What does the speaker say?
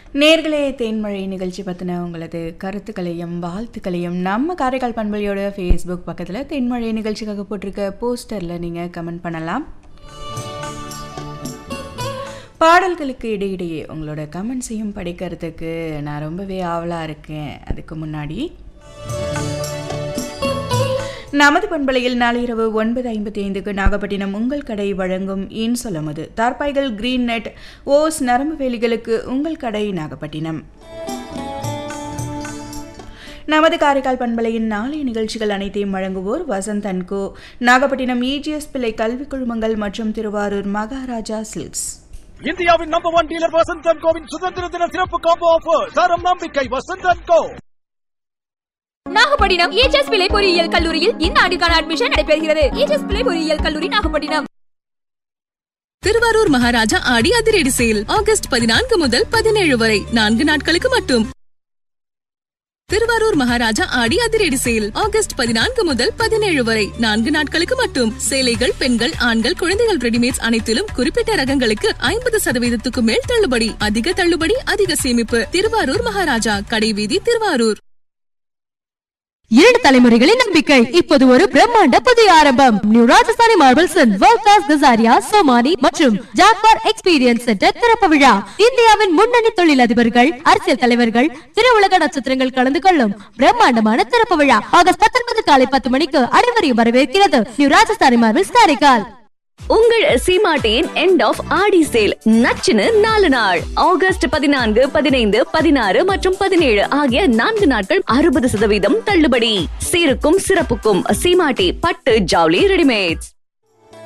நேர்களே தேன்மழை நிகழ்ச்சி பற்றின உங்களது கருத்துக்களையும் வாழ்த்துக்களையும் நம்ம காரைக்கால் பண்பலையோட ஃபேஸ்புக் பக்கத்தில் தென்மழை நிகழ்ச்சிக்காக போட்டிருக்க போஸ்டரில் நீங்கள் கமெண்ட் பண்ணலாம் பாடல்களுக்கு இடையிடையே உங்களோட கமெண்ட்ஸையும் படிக்கிறதுக்கு நான் ரொம்பவே ஆவலாக இருக்கேன் அதுக்கு முன்னாடி நமது பண்பலையில் நாளை இரவு ஒன்பது ஐம்பத்தி ஐந்துக்கு நாகப்பட்டினம் உங்கள் கடை வழங்கும் இன் சொல்லமுது தார்பாய்கள் கிரீன் நெட் ஓஸ் நரம்பு வேலிகளுக்கு உங்கள் கடை நாகப்பட்டினம் நமது காரைக்கால் பண்பலையின் நாளைய நிகழ்ச்சிகள் அனைத்தையும் வழங்குவோர் வசந்த் அன்கோ நாகப்பட்டினம் இஜிஎஸ் பிள்ளை கல்விக் குழுமங்கள் மற்றும் திருவாரூர் மகாராஜா சில்க்ஸ் இந்தியாவின் number one dealer Vasanth and கோவின் சுதந்திர தின சிறப்பு காம்போ ஆஃபர் தரம் நம்பிக்கை Vasanth and Co Nagapattinam E G S Pillai பொறியியல் கல்லூரியில் இந்த ஆண்டுக்கான அட்மிஷன் நடைபெறுகிறது ஏஜஸ் பிள்ளை பொறியியல் கல்லூரி நாகப்பட்டினம் திருவாரூர் மகாராஜா ஆடி அதிரடி சேல் ஆகஸ்ட் பதினான்கு முதல் பதினேழு வரை நான்கு நாட்களுக்கு மட்டும் திருவாரூர் மகாராஜா ஆடி அதிரடி சேல் ஆகஸ்ட் பதினான்கு முதல் பதினேழு வரை நான்கு நாட்களுக்கு மட்டும் சேலைகள் பெண்கள் ஆண்கள் குழந்தைகள் ரெடிமேட்ஸ் அனைத்திலும் குறிப்பிட்ட ரகங்களுக்கு ஐம்பது சதவீதத்துக்கு மேல் தள்ளுபடி அதிக தள்ளுபடி அதிக சேமிப்பு திருவாரூர் மகாராஜா கடைவீதி திருவாரூர் இரண்டு தலைமுறைகளின் நம்பிக்கை இப்போது ஒரு பிரம்மாண்ட புதிய ஆரம்பம் new Rajasthani marbles world class Kajaria Somany மற்றும் ஜாக்வார் எக்ஸ்பீரியன்ஸ் சென்டர் திறப்பு விழா இந்தியாவின் முன்னணி தொழிலதிபர்கள் அரசியல் தலைவர்கள் திருவுலக நட்சத்திரங்கள் கலந்து கொள்ளும் பிரம்மாண்டமான திறப்பு விழா ஆகஸ்ட் பத்தொன்பது காலை பத்து மணிக்கு அனைவரையும் வரவேற்கிறது நியூ ராஜஸ்தானி மார்பிள்ஸ் காரைக்கால் உங்கள் சீமாட்டியின் எண்ட் ஆஃப் ஆடி சேல் நச்சுன்னு நாலு நாள் ஆகஸ்ட் பதினான்கு பதினைந்து பதினாறு மற்றும் பதினேழு ஆகிய நான்கு நாட்கள் அறுபது சதவீதம் தள்ளுபடி சீருக்கும் சிறப்புக்கும் சீமாட்டி பட்டு ஜவுளி ரெடிமேட்ஸ்